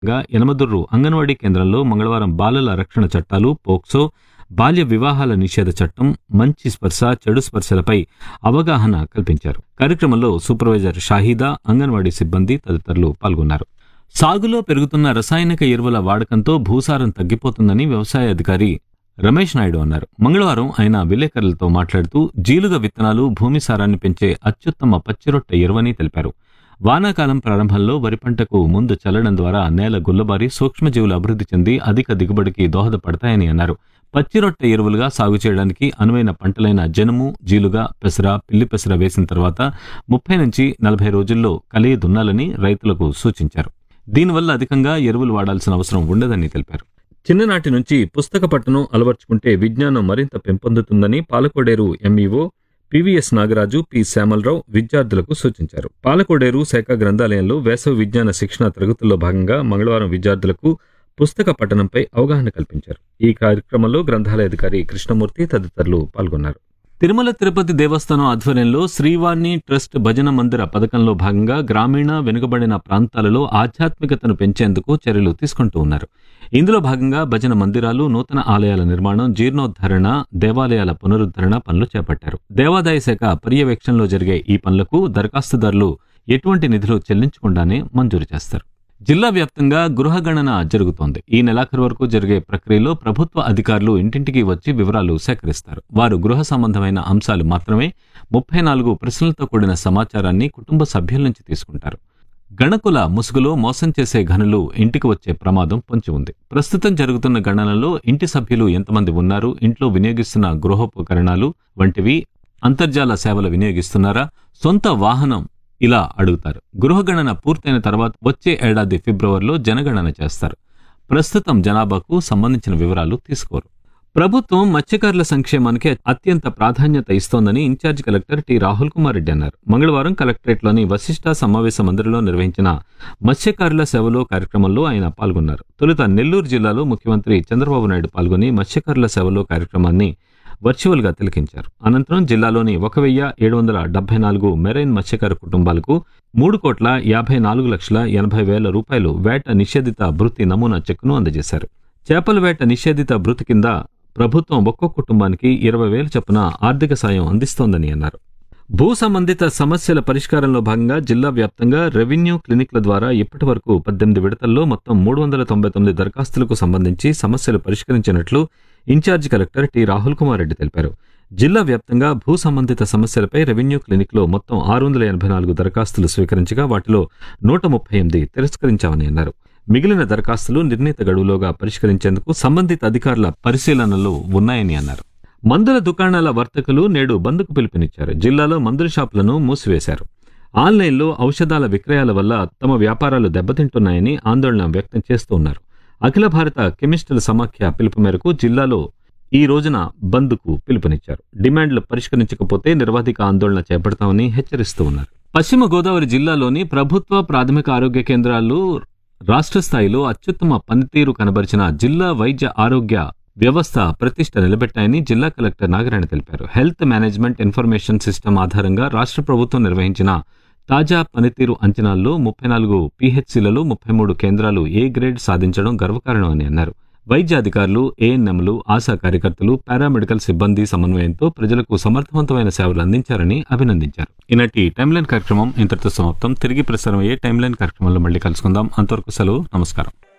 గా యనమదుర్రు అంగన్వాడీ కేంద్రంలో మంగళవారం బాలల రక్షణ చట్టాలు పోక్సో బాల్య వివాహాల నిషేధ చట్టం మంచి స్పర్శ చెడు స్పర్శలపై అవగాహన కల్పించారు కార్యక్రమంలో సూపర్వైజర్ షాహీదా అంగన్వాడీ సిబ్బంది తదితరులు పాల్గొన్నారు సాగులో పెరుగుతున్న రసాయనిక ఎరువుల వాడకంతో భూసారం తగ్గిపోతుందని వ్యవసాయ అధికారి రమేష్ నాయుడు అన్నారు మంగళవారం ఆయన విలేకరులతో మాట్లాడుతూ జీలుగ విత్తనాలు భూమి సారాన్ని పెంచే అత్యుత్తమ పచ్చిరొట్ట ఎరువని తెలిపారు వానాకాలం ప్రారంభంలో వరి పంటకు ముందు చల్లడం ద్వారా నేల గుల్లబారి సూక్ష్మజీవులు అభివృద్ధి చెంది అధిక దిగుబడికి దోహదపడతాయని అన్నారు పచ్చిరొట్ట ఎరువులుగా సాగు చేయడానికి అనువైన పంటలైన జనుము జీలుగ పెసర పిల్లి పెసర వేసిన తర్వాత ముప్పై నుంచి నలభై రోజుల్లో కలిగి దున్నాలని రైతులకు సూచించారు దీనివల్ల అధికంగా ఎరువులు వాడాల్సిన అవసరం ఉండదని తెలిపారు చిన్ననాటి నుంచి పుస్తక పట్టును అలవర్చుకుంటే విజ్ఞానం మరింత పెంపొందుతుందని Palakoderu MEO PVS Nagaraju P Shyamalarao విద్యార్థులకు సూచించారు పాలకోడేరు శాఖ గ్రంథాలయంలో వేసవి విజ్ఞాన శిక్షణ తరగతుల్లో భాగంగా మంగళవారం విద్యార్థులకు పుస్తక పఠనంపై అవగాహన కల్పించారు ఈ కార్యక్రమంలో గ్రంథాలయ అధికారి కృష్ణమూర్తి తదితరులు పాల్గొన్నారు తిరుమల తిరుపతి దేవస్థానం ఆధ్వర్యంలో శ్రీవాణి ట్రస్ట్ భజన మందిర పథకంలో భాగంగా గ్రామీణ వెనుకబడిన ప్రాంతాలలో ఆధ్యాత్మికతను పెంచేందుకు చర్యలు తీసుకుంటూ ఉన్నారు ఇందులో భాగంగా భజన మందిరాలు నూతన ఆలయాల నిర్మాణం జీర్ణోద్ధరణ దేవాలయాల పునరుద్ధరణ పనులు చేపట్టారు దేవాదాయ శాఖ పర్యవేక్షణలో జరిగే ఈ పనులకు దరఖాస్తుదారులు ఎటువంటి నిధులు చెల్లించకుండానే మంజూరు చేస్తారు జిల్లా వ్యాప్తంగా గృహగణన జరుగుతోంది ఈ నెలాఖరు వరకు జరిగే ప్రక్రియలో ప్రభుత్వ అధికారులు ఇంటింటికి వచ్చి వివరాలు సేకరిస్తారు వారు గృహ సంబంధమైన అంశాలు మాత్రమే ముప్పై నాలుగు ప్రశ్నలతో కూడిన సమాచారాన్ని కుటుంబ సభ్యుల నుంచి తీసుకుంటారు గణకుల ముసుగులో మోసం చేసే ఘనులు ఇంటికి వచ్చే ప్రమాదం పొంచి ఉంది ప్రస్తుతం జరుగుతున్న గణనలో ఇంటి సభ్యులు ఎంతమంది ఉన్నారు ఇంట్లో వినియోగిస్తున్న గృహోపకరణాలు వంటివి అంతర్జాల సేవలు వినియోగిస్తున్నారా సొంత వాహనం ఇలా అడుగుతారు గృహగణన పూర్తయిన తర్వాత వచ్చే ఏడాది ఫిబ్రవరిలో జనగణన చేస్తారు ప్రస్తుతం జనాభాకు సంబంధించిన వివరాలు తీసుకోరు ప్రభుత్వం మత్స్యకారుల సంక్షేమానికి అత్యంత ప్రాధాన్యత ఇస్తోందని in charge collector T Rahul Kumar Reddy అన్నారు మంగళవారం కలెక్టరేట్లోని వశిష్ట సమావేశ మందిరంలో నిర్వహించిన మత్స్యకారుల సేవలో కార్యక్రమంలో ఆయన పాల్గొన్నారు తొలుత నెల్లూరు జిల్లాలో ముఖ్యమంత్రి చంద్రబాబు నాయుడు పాల్గొని మత్స్యకారుల సేవలో కార్యక్రమాన్ని వర్చువల్ గా తిలకించారు అనంతరం జిల్లాలోని ఒక వెయ్యి ఏడు వందల డెబ్బై నాలుగు మెరైన్ మత్స్యకార కుటుంబాలకు మూడు కోట్ల యాభై నాలుగు లక్షల ఎనభై వేల రూపాయలు వేట నిషేధిత భృతి నమూనా చెక్కును అందజేశారు చేపల వేట నిషేధిత భృతి కింద ప్రభుత్వం ఒక్కో కుటుంబానికి ఇరవై వేల చొప్పున ఆర్థిక సాయం అందిస్తోందని అన్నారు భూ సంబంధిత సమస్యల పరిష్కారంలో భాగంగా జిల్లా వ్యాప్తంగా రెవెన్యూ క్లినిక్ల ద్వారా ఇప్పటి వరకు పద్దెనిమిది విడతల్లో మొత్తం మూడు వందల తొంభై తొమ్మిది దరఖాస్తులకు సంబంధించి సమస్యలు పరిష్కరించినట్లు in charge collector T Rahul Kumar Reddy తెలిపారు జిల్లా వ్యాప్తంగా భూ సంబంధిత సమస్యలపై రెవెన్యూ క్లినిక్లో మొత్తం ఆరు వందల ఎనభై నాలుగు దరఖాస్తులు స్వీకరించగా వాటిలో నూట ముప్పై ఎనిమిది తిరస్కరించామని అన్నారు మిగిలిన దరఖాస్తులు నిర్ణీత గడువులోగా పరిష్కరించేందుకు సంబంధిత అధికారుల పరిశీలనలు ఉన్నాయని అన్నారు మందుల దుకాణాల వర్తకులు నేడు బంద్కు పిలుపునిచ్చారు జిల్లాలో మందుల షాపులను మూసివేశారు ఆన్లైన్లో ఔషధాల విక్రయాల వల్ల తమ వ్యాపారాలు దెబ్బతింటున్నాయని ఆందోళన వ్యక్తం చేస్తూ ఉన్నారు అఖిల భారత కెమిస్టుల సమాఖ్య పిలుపు మేరకు జిల్లాలో ఈ రోజున బంద్కు పిలుపునిచ్చారు డిమాండ్లు పరిష్కరించకపోతే నిర్వాధిక ఆందోళన చేపడతామని హెచ్చరిస్తూ ఉన్నారు పశ్చిమ గోదావరి జిల్లాలోని ప్రభుత్వ ప్రాథమిక ఆరోగ్య కేంద్రాలు రాష్ట్ర స్థాయిలో అత్యుత్తమ పనితీరు కనబరిచిన జిల్లా వైద్య ఆరోగ్య వ్యవస్థ ప్రతిష్ట నిలబెట్టాయని జిల్లా కలెక్టర్ నాగరాయణ తెలిపారు హెల్త్ మేనేజ్మెంట్ ఇన్ఫర్మేషన్ సిస్టమ్ ఆధారంగా రాష్ట్ర ప్రభుత్వం నిర్వహించిన తాజా పనితీరు అంచనాల్లో ముప్పై నాలుగు పీహెచ్సీలలో ముప్పై మూడు కేంద్రాలు ఏ గ్రేడ్ సాధించడం గర్వకారణం అని అన్నారు వైద్య అధికారులు ఏఎన్ఎంలు ఆశా కార్యకర్తలు పారామెడికల్ సిబ్బంది సమన్వయంతో ప్రజలకు సమర్థవంతమైన సేవలు అందించారని అభినందించారు ఈనాటి టైమ్లైన్ కార్యక్రమం ఇంతటితో సమాప్తం తిరిగి ప్రసారం అయ్యే టైమ్లైన్ కార్యక్రమంలో మళ్ళీ కలుసుకుందాం అంతవరకు సెలవు నమస్కారం